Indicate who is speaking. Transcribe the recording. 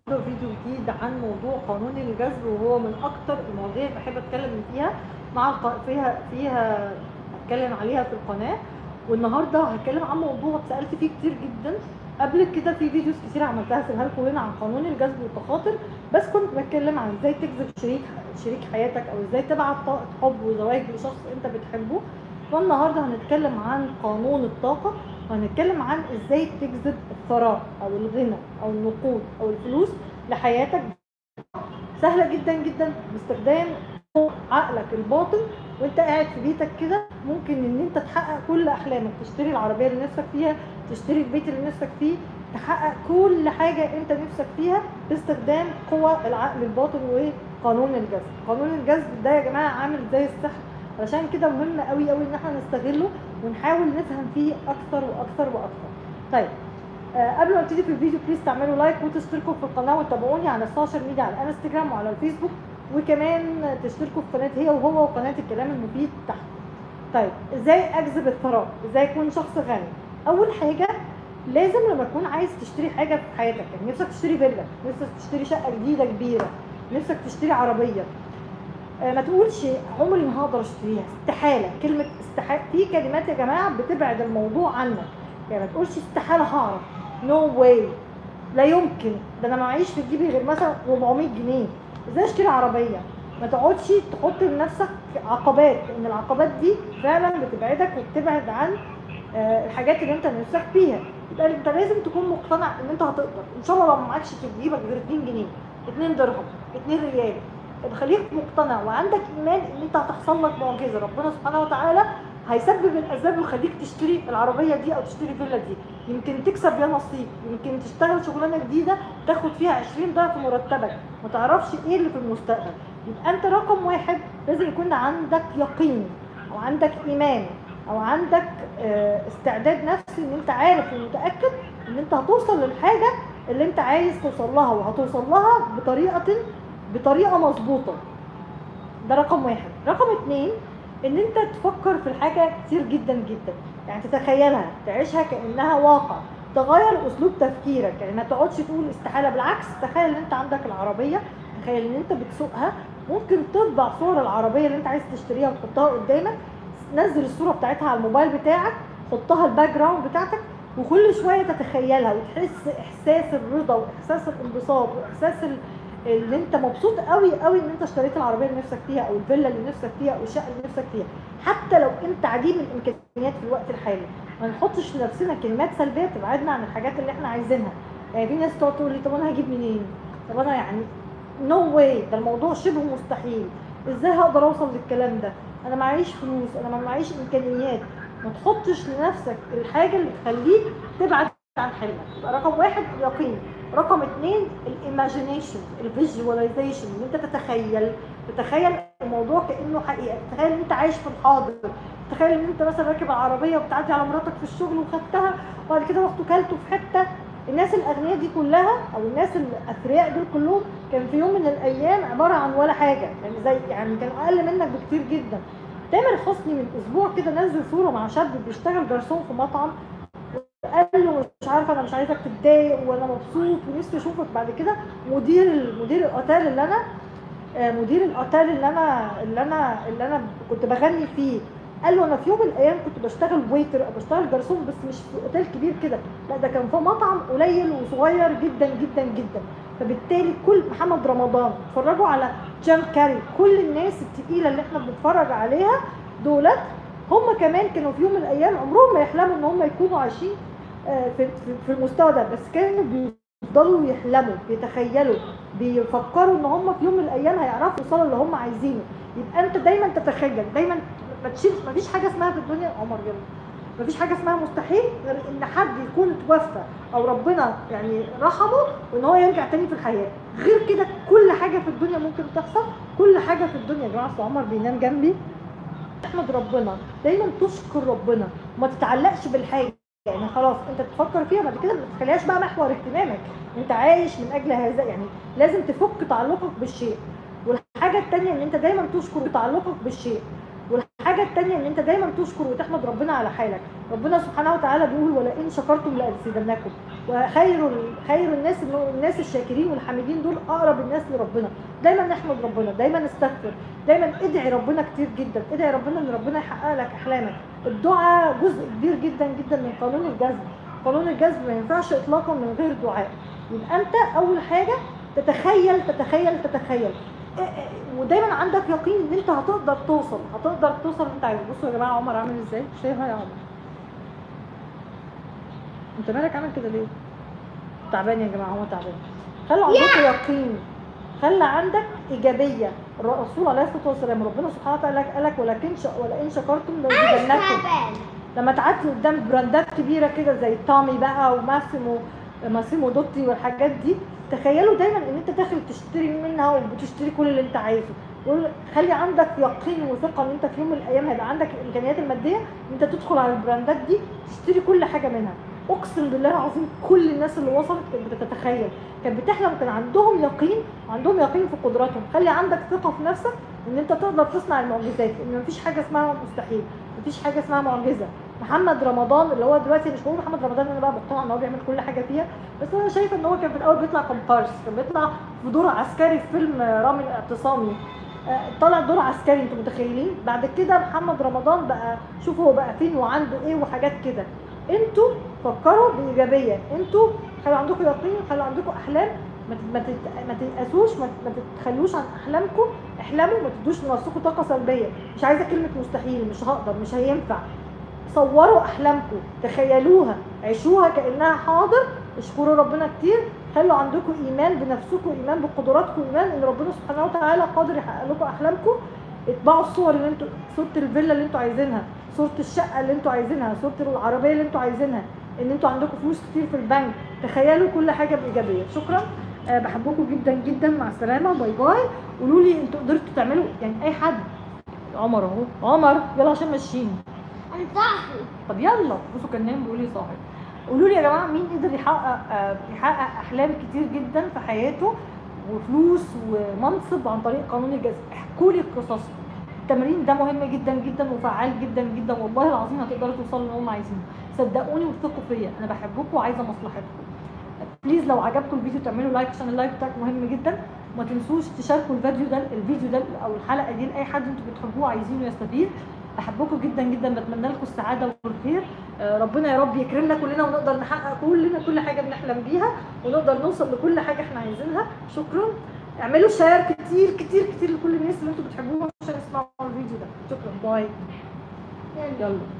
Speaker 1: فيديو جديد عن موضوع قانون الجذب وهو من اكتر المواضيع اللي بحب اتكلم فيها مع الق... فيها فيها اتكلم عليها في القناه والنهارده هتكلم عن موضوع اتسالت فيه كتير جدا قبل كده في فيديوز كتير عملتها سيبها لكم هنا عن قانون الجذب والتخاطر بس كنت بتكلم عن ازاي تجذب شريك شريك حياتك او ازاي تبعت طاقه حب وزواج لشخص انت بتحبه فالنهارده هنتكلم عن قانون الطاقه وهنتكلم عن ازاي تجذب الثراء او الغنى او النقود او الفلوس لحياتك سهله جدا جدا باستخدام عقلك الباطن وانت قاعد في بيتك كده ممكن ان انت تحقق كل احلامك تشتري العربيه اللي نفسك فيها تشتري البيت اللي نفسك فيه تحقق كل حاجه انت نفسك فيها باستخدام قوى العقل الباطن وقانون الجذب قانون الجذب ده يا جماعه عامل زي السحر علشان كده مهم قوي قوي ان احنا نستغله ونحاول نفهم فيه اكتر واكتر واكتر طيب آه قبل ما ابتدي في الفيديو بليز تعملوا لايك وتشتركوا في القناه وتتابعوني على السوشيال ميديا على الانستجرام وعلى الفيسبوك وكمان تشتركوا في قناه هي وهو وقناه الكلام المفيد تحت طيب ازاي اجذب الثراء ازاي اكون شخص غني اول حاجه لازم لما تكون عايز تشتري حاجه في حياتك يعني نفسك تشتري فيلا نفسك تشتري شقه جديده كبيره نفسك تشتري عربيه آه ما تقولش عمري ما هقدر اشتريها استحاله كلمه استحاله في كلمات يا جماعه بتبعد الموضوع عنك يعني ما تقولش استحاله هعرف نو no واي لا يمكن ده انا معيش في جيبي غير مثلا 400 جنيه ازاي اشتري عربيه ما تقعدش تحط لنفسك عقبات لان العقبات دي فعلا بتبعدك وبتبعد عن آه الحاجات اللي انت نفسك فيها يبقى انت لازم تكون مقتنع ان انت هتقدر ان شاء الله لو معكش في جيبك غير 2 جنيه 2 درهم 2 ريال خليك مقتنع وعندك ايمان ان انت هتحصل لك معجزه ربنا سبحانه وتعالى هيسبب الاسباب ويخليك تشتري العربيه دي او تشتري الفيلا دي يمكن تكسب يا نصيب يمكن تشتغل شغلانه جديده تاخد فيها 20 ضعف مرتبك ما تعرفش ايه اللي في المستقبل يبقى انت رقم واحد لازم يكون عندك يقين او عندك ايمان او عندك استعداد نفسي ان انت عارف ومتاكد ان انت هتوصل للحاجه اللي انت عايز توصل لها وهتوصل لها بطريقه بطريقه مظبوطه ده رقم واحد رقم اتنين ان انت تفكر في الحاجه كتير جدا جدا يعني تتخيلها تعيشها كانها واقع تغير اسلوب تفكيرك يعني ما تقعدش تقول استحاله بالعكس تخيل ان انت عندك العربيه تخيل ان انت بتسوقها ممكن تطبع صور العربيه اللي انت عايز تشتريها وتحطها قدامك نزل الصوره بتاعتها على الموبايل بتاعك حطها الباك جراوند بتاعتك وكل شويه تتخيلها وتحس احساس الرضا واحساس الانبساط واحساس اللي انت مبسوط قوي قوي ان انت اشتريت العربيه اللي نفسك فيها او الفيلا اللي نفسك فيها او الشقه اللي نفسك فيها حتى لو انت عديم الامكانيات في الوقت الحالي ما نحطش لنفسنا كلمات سلبيه تبعدنا عن الحاجات اللي احنا عايزينها يعني في ناس تقعد تقول لي طب انا هجيب منين طب انا يعني نو no واي ده الموضوع شبه مستحيل ازاي هقدر اوصل للكلام ده انا معيش فلوس انا ما معيش امكانيات ما تحطش لنفسك الحاجه اللي تخليك تبعد عن حلمك يبقى رقم واحد يقين رقم اثنين الايماجينيشن الفيجواليزيشن ان انت تتخيل تتخيل الموضوع كانه حقيقه تخيل ان انت عايش في الحاضر تخيل ان انت مثلا راكب العربيه وبتعدي على مراتك في الشغل وخدتها وبعد كده رحت كلته في حته الناس الاغنياء دي كلها او الناس الاثرياء دول كلهم كان في يوم من الايام عباره عن ولا حاجه يعني زي يعني كانوا اقل منك بكتير جدا تامر حسني من اسبوع كده نزل صوره مع شاب بيشتغل جرسون في مطعم قال له مش عارفه انا مش عايزك تتضايق وانا مبسوط ونفسي اشوفك بعد كده مدير مدير الاوتيل اللي انا مدير الاوتيل اللي انا اللي انا اللي انا كنت بغني فيه قال له انا في يوم من الايام كنت بشتغل ويتر او بشتغل جرسون بس مش في اوتيل كبير كده لا ده كان في مطعم قليل وصغير جدا جدا جدا فبالتالي كل محمد رمضان اتفرجوا على جان كاري كل الناس التقيله اللي احنا بنتفرج عليها دولت هم كمان كانوا في يوم من الايام عمرهم ما يحلموا ان هم يكونوا عايشين في في المستوى ده بس كانوا بيفضلوا يحلموا بيتخيلوا بيفكروا ان هم في يوم من الايام هيعرفوا يوصلوا اللي هم عايزينه يبقى انت دايما تتخيل دايما ما تشيلش ما فيش حاجه اسمها في الدنيا عمر يلا ما فيش حاجه اسمها مستحيل غير ان حد يكون توفى او ربنا يعني رحمه وان هو يرجع تاني في الحياه غير كده كل حاجه في الدنيا ممكن تحصل كل حاجه في الدنيا يا جماعه عمر بينام جنبي احمد ربنا دايما تشكر ربنا وما تتعلقش بالحاجه يعني خلاص انت تفكر فيها بعد كده ما تخليهاش بقى محور اهتمامك انت عايش من اجل هذا يعني لازم تفك تعلقك بالشيء والحاجه الثانيه ان انت دايما تشكر تعلقك بالشيء الحاجه الثانيه ان انت دايما تشكر وتحمد ربنا على حالك ربنا سبحانه وتعالى بيقول ولئن شكرتم لازيدنكم وخير خير الناس الناس الشاكرين والحامدين دول اقرب الناس لربنا دايما نحمد ربنا دايما نستغفر دايما ادعي ربنا كتير جدا ادعي ربنا ان ربنا يحقق لك احلامك الدعاء جزء كبير جدا جدا من قانون الجذب قانون الجذب ما ينفعش اطلاقا من غير دعاء يبقى انت اول حاجه تتخيل تتخيل تتخيل إيه إيه، ودايما عندك يقين ان انت هتقدر توصل هتقدر توصل اللي انت عايزه بصوا يا جماعه عمر عامل ازاي شايفها يا عمر انت مالك عامل كده ليه تعبان يا جماعه هو تعبان خلي عندك يقين خلي عندك ايجابيه الرسول عليه الصلاه والسلام ربنا سبحانه وتعالى قال لك ولكن ش... ولئن شكرتم لازيدنكم لما تعدي قدام براندات كبيره كده زي تامي بقى وماسيمو ماسيمو دوتي والحاجات دي تخيلوا دايما ان انت داخل تشتري منها وبتشتري كل اللي انت عايزه قول- خلي عندك يقين وثقه ان انت في يوم من الايام هيبقى عندك الامكانيات الماديه ان انت تدخل على البراندات دي تشتري كل حاجه منها اقسم بالله العظيم كل الناس اللي وصلت كانت بتتخيل كانت بتحلم كان عندهم يقين وعندهم يقين في قدراتهم خلي عندك ثقه في نفسك ان انت تقدر تصنع المعجزات ان مفيش حاجه اسمها مستحيل مفيش حاجه اسمها معجزه محمد رمضان اللي هو دلوقتي مش بقول محمد رمضان انا بقى مقتنع ان هو بيعمل كل حاجه فيها بس انا شايفه ان هو كان في الاول بيطلع كومبارس كان بيطلع في دور عسكري في فيلم رامي الاعتصامي آه، طلع دور عسكري انتوا متخيلين بعد كده محمد رمضان بقى شوفوا هو بقى فين وعنده ايه وحاجات كده انتوا فكروا بايجابيه انتوا خلوا عندكم يقين خلوا عندكم احلام ما تت- ما تت- ما تيأسوش ما ما تتخلوش عن احلامكم احلموا ما تدوش لنفسكم طاقه سلبيه مش عايزه كلمه مستحيل مش هقدر مش هينفع صوروا احلامكم تخيلوها عيشوها كانها حاضر اشكروا ربنا كتير خلوا عندكم ايمان بنفسكم ايمان بقدراتكم ايمان ان ربنا سبحانه وتعالى قادر يحقق لكم احلامكم اطبعوا الصور اللي انتوا صوره الفيلا اللي انتوا عايزينها صوره الشقه اللي انتوا عايزينها صوره العربيه اللي انتوا عايزينها ان انتوا عندكم فلوس كتير في البنك تخيلوا كل حاجه بايجابيه شكرا أه بحبكم جدا جدا مع السلامه باي باي قولوا لي انتوا قدرتوا تعملوا يعني اي حد عمر اهو عمر يلا عشان ماشيين
Speaker 2: انصحني
Speaker 1: طب يلا بصوا كان نايم بيقول لي صاحي قولوا لي يا جماعه مين قدر يحقق آه، يحقق احلام كتير جدا في حياته وفلوس ومنصب عن طريق قانون الجذب احكوا لي قصصكم التمرين ده مهم جدا جدا وفعال جدا جدا والله العظيم هتقدروا توصلوا اللي هم عايزينه صدقوني وثقوا فيا انا بحبكم وعايزه مصلحتكم بليز لو عجبكم الفيديو تعملوا لايك عشان اللايك بتاعك مهم جدا وما تنسوش تشاركوا الفيديو ده الفيديو ده او الحلقه دي لاي حد انتوا بتحبوه عايزينه يستفيد بحبكم جدا جدا بتمنى لكم السعاده والخير آه، ربنا يا رب يكرمنا كلنا ونقدر نحقق كلنا كل حاجه بنحلم بيها ونقدر نوصل لكل حاجه احنا عايزينها شكرا اعملوا شير كتير كتير كتير لكل الناس اللي انتوا بتحبوهم عشان يسمعوا الفيديو ده شكرا باي
Speaker 2: يلا
Speaker 1: يلا